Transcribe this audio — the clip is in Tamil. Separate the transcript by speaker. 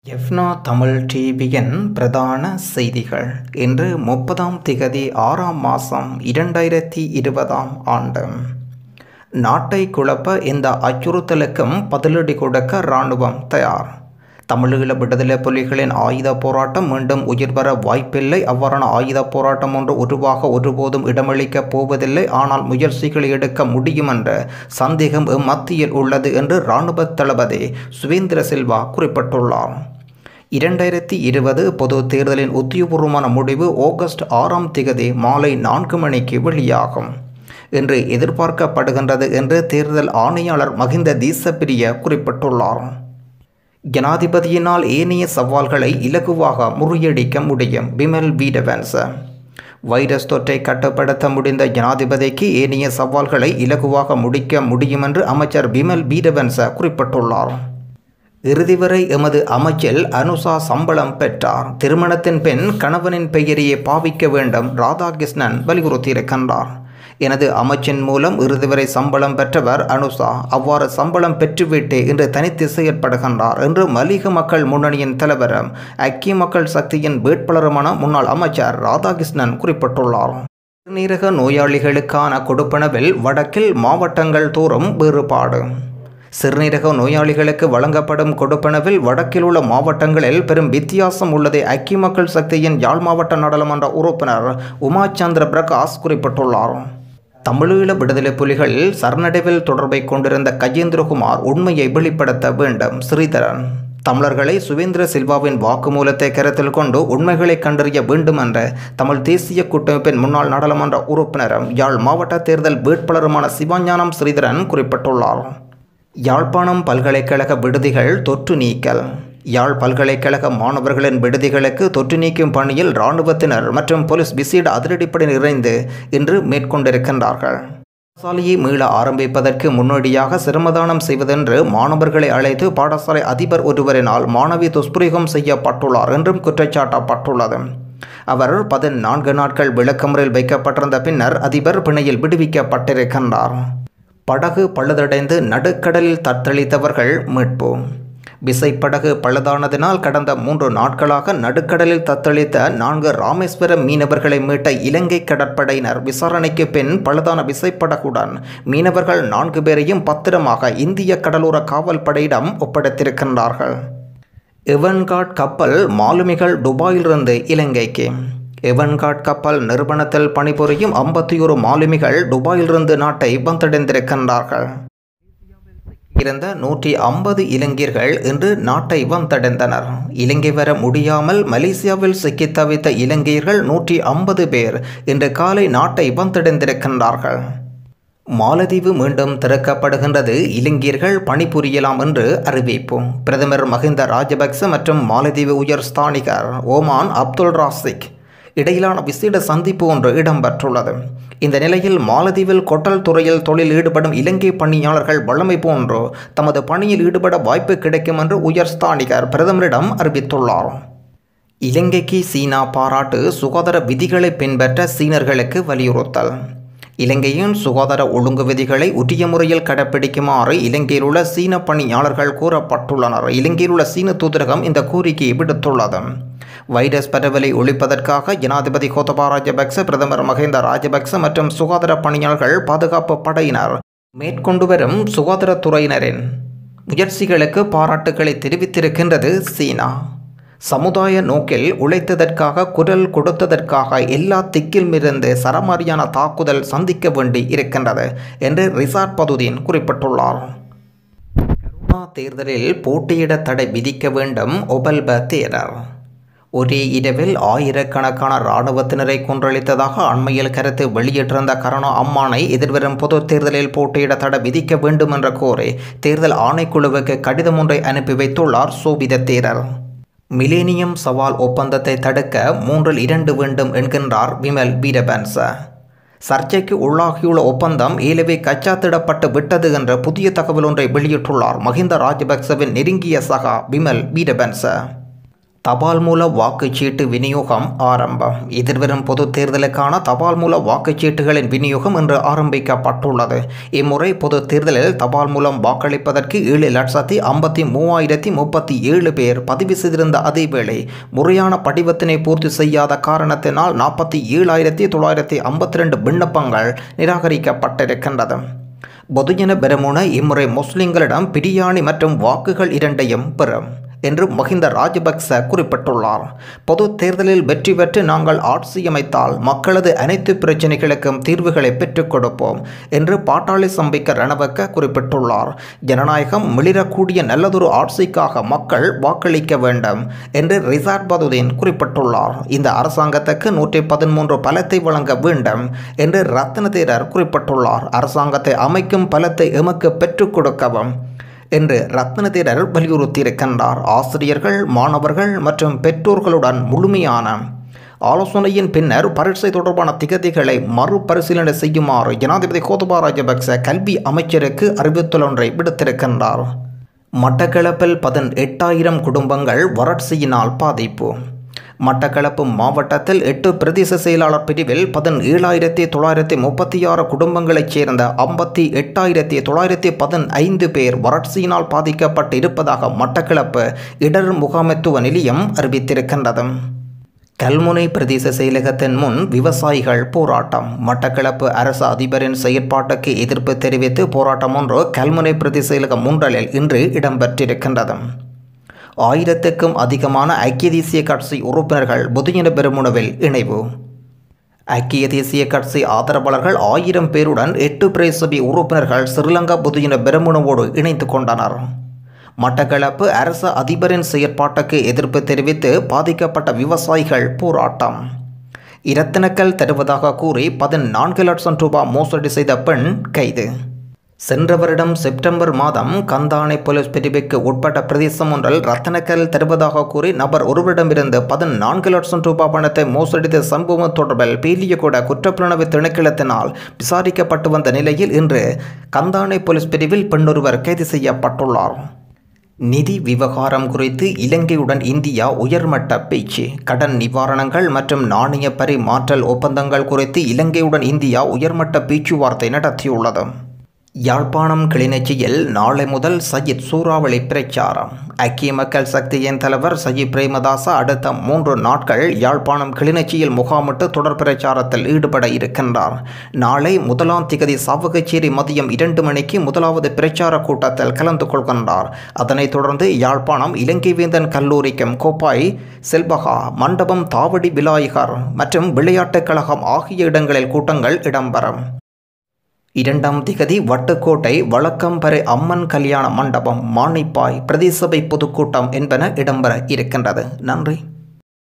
Speaker 1: எஃப்னா தமிழ் டிவியின் பிரதான செய்திகள் இன்று முப்பதாம் திகதி ஆறாம் மாதம் இரண்டாயிரத்தி இருபதாம் ஆண்டு நாட்டை குழப்ப இந்த அச்சுறுத்தலுக்கும் பதிலடி கொடுக்க இராணுவம் தயார் தமிழீழ விடுதலை புலிகளின் ஆயுத போராட்டம் மீண்டும் உயிர்வர வாய்ப்பில்லை அவ்வாறான ஆயுத போராட்டம் ஒன்று உருவாக ஒருபோதும் இடமளிக்கப் போவதில்லை ஆனால் முயற்சிகளை எடுக்க முடியும் என்ற சந்தேகம் மத்தியில் உள்ளது என்று இராணுவ தளபதி சுவேந்திர சில்வா குறிப்பிட்டுள்ளார் இரண்டாயிரத்தி இருபது பொது தேர்தலின் உத்தியபூர்வமான முடிவு ஆகஸ்ட் ஆறாம் திகதி மாலை நான்கு மணிக்கு வெளியாகும் என்று எதிர்பார்க்கப்படுகின்றது என்று தேர்தல் ஆணையாளர் மகிந்த தீசப்பிரிய குறிப்பிட்டுள்ளார் ஜனாதிபதியினால் ஏனைய சவால்களை இலகுவாக முறியடிக்க முடியும் பிமல் வீடவன்ச வைரஸ் தொற்றை கட்டுப்படுத்த முடிந்த ஜனாதிபதிக்கு ஏனைய சவால்களை இலகுவாக முடிக்க முடியும் என்று அமைச்சர் பிமல் வீடவன்ச குறிப்பிட்டுள்ளார் இறுதி வரை எமது அமைச்சில் அனுசா சம்பளம் பெற்றார் திருமணத்தின் பெண் கணவனின் பெயரையே பாவிக்க வேண்டும் ராதாகிருஷ்ணன் வலியுறுத்தியிருக்கின்றார் எனது அமைச்சின் மூலம் இறுதி வரை சம்பளம் பெற்றவர் அனுசா அவ்வாறு சம்பளம் பெற்றுவிட்டு இன்று தனித்து செயற்படுகின்றார் என்று மலிக மக்கள் முன்னணியின் தலைவரும் ஐக்கிய மக்கள் சக்தியின் வேட்பாளருமான முன்னாள் அமைச்சர் ராதாகிருஷ்ணன் குறிப்பிட்டுள்ளார் சிறுநீரக நோயாளிகளுக்கான கொடுப்பனவில் வடக்கில் மாவட்டங்கள் தோறும் வேறுபாடு சிறுநீரக நோயாளிகளுக்கு வழங்கப்படும் கொடுப்பனவில் வடக்கில் உள்ள மாவட்டங்களில் பெரும் வித்தியாசம் உள்ளதை ஐக்கிய மக்கள் சக்தியின் யாழ் மாவட்ட நாடாளுமன்ற உறுப்பினர் உமாச்சந்திர பிரகாஷ் குறிப்பிட்டுள்ளார் தமிழீழ விடுதலை புலிகள் சரணடைவில் தொடர்பை கொண்டிருந்த கஜேந்திரகுமார் உண்மையை வெளிப்படுத்த வேண்டும் ஸ்ரீதரன் தமிழர்களை சுவேந்திர சில்வாவின் வாக்குமூலத்தை கருத்தில் கொண்டு உண்மைகளை கண்டறிய வேண்டும் என்ற தமிழ் தேசிய கூட்டமைப்பின் முன்னாள் நாடாளுமன்ற உறுப்பினரும் யாழ் மாவட்ட தேர்தல் வேட்பாளருமான சிவஞானம் ஸ்ரீதரன் குறிப்பிட்டுள்ளார் யாழ்ப்பாணம் பல்கலைக்கழக விடுதிகள் தொற்று நீக்கல் யாழ் பல்கலைக்கழக மாணவர்களின் விடுதிகளுக்கு தொற்று நீக்கும் பணியில் இராணுவத்தினர் மற்றும் போலீஸ் விசேட அதிரடிப்படையினர் இணைந்து இன்று மேற்கொண்டிருக்கின்றார்கள் பாடசாலையை மீள ஆரம்பிப்பதற்கு முன்னோடியாக சிரமதானம் செய்வதென்று மாணவர்களை அழைத்து பாடசாலை அதிபர் ஒருவரினால் மாணவி துஷ்பிரயோகம் செய்யப்பட்டுள்ளார் என்றும் குற்றச்சாட்டப்பட்டுள்ளது அவர் பதினான்கு நாட்கள் விளக்கமுறையில் வைக்கப்பட்டிருந்த பின்னர் அதிபர் பிணையில் விடுவிக்கப்பட்டிருக்கின்றார் படகு பழுதடைந்து நடுக்கடலில் தத்தளித்தவர்கள் மீட்பு விசைப்படகு பழுதானதினால் கடந்த மூன்று நாட்களாக நடுக்கடலில் தத்தளித்த நான்கு ராமேஸ்வரம் மீனவர்களை மீட்ட இலங்கை கடற்படையினர் விசாரணைக்கு பின் பழுதான விசைப்படகுடன் மீனவர்கள் நான்கு பேரையும் பத்திரமாக இந்திய கடலோர காவல் படையிடம் ஒப்படைத்திருக்கின்றார்கள் எவன்காட் கப்பல் மாலுமிகள் துபாயிலிருந்து இலங்கைக்கு எவன்காட் கப்பல் நிறுவனத்தில் பணிபுரியும் ஐம்பத்தி ஒரு மாலுமிகள் துபாயிலிருந்து நாட்டை வந்தடைந்திருக்கின்றார்கள் இருந்த நூற்றி ஐம்பது இளைஞர்கள் இன்று நாட்டை வந்தடைந்தனர் இலங்கை வர முடியாமல் மலேசியாவில் சிக்கி தவித்த இலங்கையர்கள் நூற்றி ஐம்பது பேர் இன்று காலை நாட்டை வந்தடைந்திருக்கின்றார்கள் மாலதீவு மீண்டும் திறக்கப்படுகின்றது இலங்கையர்கள் பணிபுரியலாம் என்று அறிவிப்போம் பிரதமர் மஹிந்த ராஜபக்ச மற்றும் மாலதீவு உயர் ஸ்தானிகர் ஓமான் அப்துல் ராசிக் இடையிலான விசேட சந்திப்பு ஒன்று இடம்பெற்றுள்ளது இந்த நிலையில் மாலதீவில் கொட்டல் துறையில் தொழில் ஈடுபடும் இலங்கை பணியாளர்கள் வல்லமை போன்று தமது பணியில் ஈடுபட வாய்ப்பு கிடைக்கும் என்று உயர் ஸ்தானிகர் பிரதமரிடம் அறிவித்துள்ளார் இலங்கைக்கு சீனா பாராட்டு சுகாதார விதிகளை பின்பற்ற சீனர்களுக்கு வலியுறுத்தல் இலங்கையின் சுகாதார ஒழுங்கு விதிகளை உரிய முறையில் கடைப்பிடிக்குமாறு இலங்கையில் உள்ள சீன பணியாளர்கள் கூறப்பட்டுள்ளனர் இலங்கையில் உள்ள சீன தூதரகம் இந்த கோரிக்கையை விடுத்துள்ளது வைரஸ் பரவலை ஒழிப்பதற்காக ஜனாதிபதி கோத்தபா ராஜபக்ச பிரதமர் மஹிந்த ராஜபக்ச மற்றும் சுகாதார பணியாளர்கள் பாதுகாப்பு படையினர் மேற்கொண்டு வரும் சுகாதாரத்துறையினரின் முயற்சிகளுக்கு பாராட்டுக்களை தெரிவித்திருக்கின்றது சீனா சமுதாய நோக்கில் உழைத்ததற்காக குரல் கொடுத்ததற்காக எல்லா திக்கிலுமிருந்து சரமாரியான தாக்குதல் சந்திக்க வேண்டி இருக்கின்றது என்று ரிசார்ட் பதுதீன் குறிப்பிட்டுள்ளார் கருணா தேர்தலில் போட்டியிட தடை விதிக்க வேண்டும் ஒபல்ப தேரர் ஒரே இரவில் ஆயிரக்கணக்கான இராணுவத்தினரை கொன்றளித்ததாக அண்மையில் கருத்து வெளியிட்டிருந்த கருணா அம்மானை எதிர்வரும் பொது தேர்தலில் போட்டியிட தடை விதிக்க வேண்டும் என்ற கோரி தேர்தல் ஆணைக்குழுவுக்கு கடிதம் ஒன்றை அனுப்பி வைத்துள்ளார் சோபித தேரர் மிலேனியம் சவால் ஒப்பந்தத்தை தடுக்க மூன்றில் இரண்டு வேண்டும் என்கின்றார் விமல் வீரபன்ச சர்ச்சைக்கு உள்ளாகியுள்ள ஒப்பந்தம் ஏலவே கச்சாத்திடப்பட்டு விட்டது என்ற புதிய தகவல் ஒன்றை வெளியிட்டுள்ளார் மஹிந்த ராஜபக்சவின் நெருங்கிய சகா விமல் வீரபன்ச தபால் மூல வாக்குச்சீட்டு விநியோகம் ஆரம்பம் எதிர்வரும் பொது தேர்தலுக்கான தபால் மூல வாக்குச்சீட்டுகளின் விநியோகம் இன்று ஆரம்பிக்கப்பட்டுள்ளது இம்முறை பொது தேர்தலில் தபால் மூலம் வாக்களிப்பதற்கு ஏழு லட்சத்தி ஐம்பத்தி மூவாயிரத்தி முப்பத்தி ஏழு பேர் பதிவு செய்திருந்த அதேவேளை முறையான படிவத்தினை பூர்த்தி செய்யாத காரணத்தினால் நாற்பத்தி ஏழாயிரத்தி தொள்ளாயிரத்தி ஐம்பத்தி ரெண்டு விண்ணப்பங்கள் நிராகரிக்கப்பட்டிருக்கின்றது பொதுஜன பெரமுன இம்முறை முஸ்லிம்களிடம் பிரியாணி மற்றும் வாக்குகள் இரண்டையும் பெறும் என்று மஹிந்த ராஜபக்ச குறிப்பிட்டுள்ளார் பொது தேர்தலில் வெற்றி பெற்று நாங்கள் ஆட்சி அமைத்தால் மக்களது அனைத்து பிரச்சினைகளுக்கும் தீர்வுகளை பெற்றுக் கொடுப்போம் என்று பாட்டாளி சம்பிக்க ரணவக்க குறிப்பிட்டுள்ளார் ஜனநாயகம் மிளிரக்கூடிய நல்லதொரு ஆட்சிக்காக மக்கள் வாக்களிக்க வேண்டும் என்று ரிசார்ட் பதுதீன் குறிப்பிட்டுள்ளார் இந்த அரசாங்கத்துக்கு நூற்றி பதிமூன்று பலத்தை வழங்க வேண்டும் என்று ரத்ன தேரர் குறிப்பிட்டுள்ளார் அரசாங்கத்தை அமைக்கும் பலத்தை எமக்கு பெற்றுக் கொடுக்கவும் என்று ரத்னதேரர் வலியுறுத்தியிருக்கின்றார் ஆசிரியர்கள் மாணவர்கள் மற்றும் பெற்றோர்களுடன் முழுமையான ஆலோசனையின் பின்னர் பரீட்சை தொடர்பான திகதிகளை மறுபரிசீலனை செய்யுமாறு ஜனாதிபதி கோதபா ராஜபக்ச கல்வி அமைச்சருக்கு அறிவித்தல் ஒன்றை விடுத்திருக்கின்றார் மட்டக்களப்பில் பதினெட்டாயிரம் குடும்பங்கள் வறட்சியினால் பாதிப்பு மட்டக்களப்பு மாவட்டத்தில் எட்டு பிரதேச செயலாளர் பிரிவில் பதினேழாயிரத்தி தொள்ளாயிரத்தி முப்பத்தி ஆறு குடும்பங்களைச் சேர்ந்த ஐம்பத்தி எட்டாயிரத்தி தொள்ளாயிரத்தி பதினைந்து பேர் வறட்சியினால் பாதிக்கப்பட்டு இருப்பதாக மட்டக்களப்பு இடர் முகாமைத்துவ நிலையம் அறிவித்திருக்கின்றது கல்முனை பிரதேச செயலகத்தின் முன் விவசாயிகள் போராட்டம் மட்டக்களப்பு அரசு அதிபரின் செயற்பாட்டுக்கு எதிர்ப்பு தெரிவித்து போராட்டம் ஒன்று கல்முனை பிரதேச செயலகம் முன்றலில் இன்று இடம்பெற்றிருக்கின்றது ஆயிரத்துக்கும் அதிகமான ஐக்கிய தேசிய கட்சி உறுப்பினர்கள் பொதுஜன பெருமுனவில் இணைவு ஐக்கிய தேசிய கட்சி ஆதரவாளர்கள் ஆயிரம் பேருடன் எட்டு பிரேசபி உறுப்பினர்கள் ஸ்ரீலங்கா பொதுஜன பெருமுனவோடு இணைந்து கொண்டனர் மட்டக்களப்பு அரசு அதிபரின் செயற்பாட்டுக்கு எதிர்ப்பு தெரிவித்து பாதிக்கப்பட்ட விவசாயிகள் போராட்டம் இரத்தினக்கல் தருவதாக கூறி பதினான்கு லட்சம் ரூபாய் மோசடி செய்த பெண் கைது சென்ற வருடம் செப்டம்பர் மாதம் கந்தானை போலீஸ் பிரிவுக்கு உட்பட்ட பிரதேசம் ஒன்றில் ரத்தனக்கல் தருவதாக கூறி நபர் ஒருவரிடமிருந்து பதினான்கு லட்சம் ரூபாய் பணத்தை மோசடித்த சம்பவம் தொடர்பில் பீலியகூட குற்றப்புலனவு திணைக்களத்தினால் விசாரிக்கப்பட்டு வந்த நிலையில் இன்று கந்தானை போலீஸ் பிரிவில் பெண்ணொருவர் கைது செய்யப்பட்டுள்ளார் நிதி விவகாரம் குறித்து இலங்கையுடன் இந்தியா உயர்மட்ட பேச்சு கடன் நிவாரணங்கள் மற்றும் நாணய பரிமாற்றல் ஒப்பந்தங்கள் குறித்து இலங்கையுடன் இந்தியா உயர்மட்ட பேச்சுவார்த்தை நடத்தியுள்ளது யாழ்ப்பாணம் கிளிநொச்சியில் நாளை முதல் சஜித் சூறாவளி பிரச்சாரம் ஐக்கிய மக்கள் சக்தியின் தலைவர் சஜித் பிரேமதாச அடுத்த மூன்று நாட்கள் யாழ்ப்பாணம் கிளிநொச்சியில் முகாமிட்டு தொடர் பிரச்சாரத்தில் ஈடுபட இருக்கின்றார் நாளை முதலாம் திகதி சாவகச்சேரி மதியம் இரண்டு மணிக்கு முதலாவது பிரச்சார கூட்டத்தில் கலந்து கொள்கின்றார் அதனைத் தொடர்ந்து யாழ்ப்பாணம் இலங்கை வேந்தன் கல்லூரிக்கும் கோப்பாய் செல்பகா மண்டபம் தாவடி விலாயகர் மற்றும் விளையாட்டுக் கழகம் ஆகிய இடங்களில் கூட்டங்கள் இடம்பெறும் இரண்டாம் திகதி வட்டுக்கோட்டை வழக்கம்பறை அம்மன் கல்யாண மண்டபம் மானிப்பாய் பிரதேசபை பொதுக்கூட்டம் என்பன இடம்பெற இருக்கின்றது நன்றி